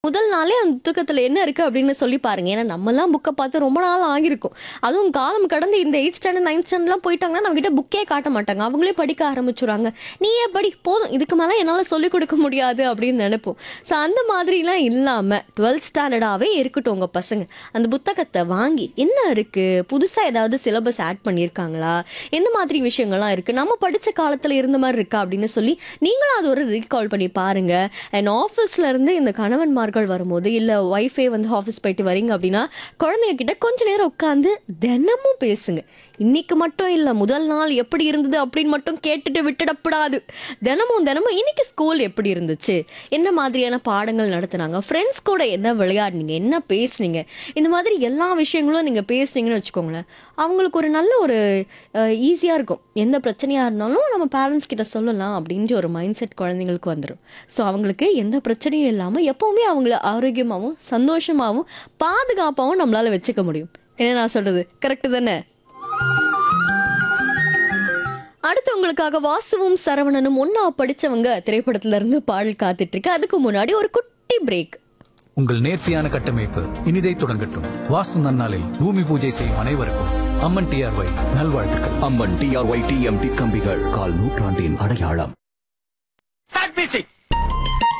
முதல் நாளே அந்த புத்தகத்துல என்ன இருக்கு அப்படின்னு சொல்லி பாருங்க ஏன்னா நம்மலாம் புக்கை பார்த்து ரொம்ப நாள் ஆகிருக்கும் அதுவும் காலம் கடந்து இந்த எயிட் ஸ்டாண்டர்ட் நைன்த் ஸ்டாண்டர்ட்லாம் போயிட்டாங்கன்னா நம்ம கிட்ட புக்கே காட்ட மாட்டாங்க அவங்களே படிக்க ஆரம்பிச்சுறாங்க நீயே படி போதும் இதுக்கு மேலே என்னால் சொல்லிக் கொடுக்க முடியாது அப்படின்னு நினைப்போம் ஸோ அந்த மாதிரிலாம் இல்லாமல் டுவெல்த் ஸ்டாண்டர்டாகவே இருக்கட்டும் உங்கள் பசங்க அந்த புத்தகத்தை வாங்கி என்ன இருக்கு புதுசாக ஏதாவது சிலபஸ் ஆட் பண்ணியிருக்காங்களா எந்த மாதிரி விஷயங்கள்லாம் இருக்கு நம்ம படித்த காலத்தில் இருந்த மாதிரி இருக்கா அப்படின்னு சொல்லி நீங்களும் அது ஒரு ரீகால் பண்ணி பாருங்க அண்ட் ஆஃபீஸ்ல இருந்து இந்த கணவன்மார்கள் வரும்போது இல்லை ஒய்ஃபே வந்து ஆஃபீஸ் போயிட்டு வரீங்க அப்படின்னா குழந்தைங்க கிட்ட கொஞ்ச நேரம் உட்காந்து தினமும் பேசுங்க இன்னைக்கு மட்டும் இல்லை முதல் நாள் எப்படி இருந்தது அப்படின்னு மட்டும் கேட்டுட்டு விட்டுடப்படாது தினமும் தினமும் இன்னைக்கு ஸ்கூல் எப்படி இருந்துச்சு என்ன மாதிரியான பாடங்கள் நடத்துனாங்க ஃப்ரெண்ட்ஸ் கூட என்ன விளையாடுனீங்க என்ன பேசுனீங்க இந்த மாதிரி எல்லா விஷயங்களும் நீங்கள் பேசுனீங்கன்னு வச்சுக்கோங்களேன் அவங்களுக்கு ஒரு நல்ல ஒரு ஈஸியாக இருக்கும் எந்த பிரச்சனையாக இருந்தாலும் நம்ம பேரண்ட்ஸ் கிட்ட சொல்லலாம் அப்படின்ற ஒரு மைண்ட் செட் குழந்தைங்களுக்கு வந்துடும் ஸோ அவங்களுக்கு எந்த பிரச்சனையும் இல்லாமல் எப்போவுமே அவங்கள ஆரோக்கியமாகவும் சந்தோஷமாகவும் பாதுகாப்பாகவும் நம்மளால வச்சுக்க முடியும் என்ன நான் சொல்றது கரெக்டு தானே அடுத்து உங்களுக்காக வாசுவும் சரவணனும் ஒன்னா படிச்சவங்க திரைப்படத்துல இருந்து பாடல் காத்துட்டு இருக்கு அதுக்கு முன்னாடி ஒரு குட்டி பிரேக் உங்கள் நேர்த்தியான கட்டமைப்பு இனிதை தொடங்கட்டும் வாஸ்து நன்னாளில் பூமி பூஜை செய்யும் அனைவருக்கும் அம்மன் டிஆர்ஒய் நல்வாழ்த்துக்கள் அம்மன் டிஆர்ஒய் டிஎம்டி கம்பிகள் கால் நூற்றாண்டின் அடையாளம் Start music.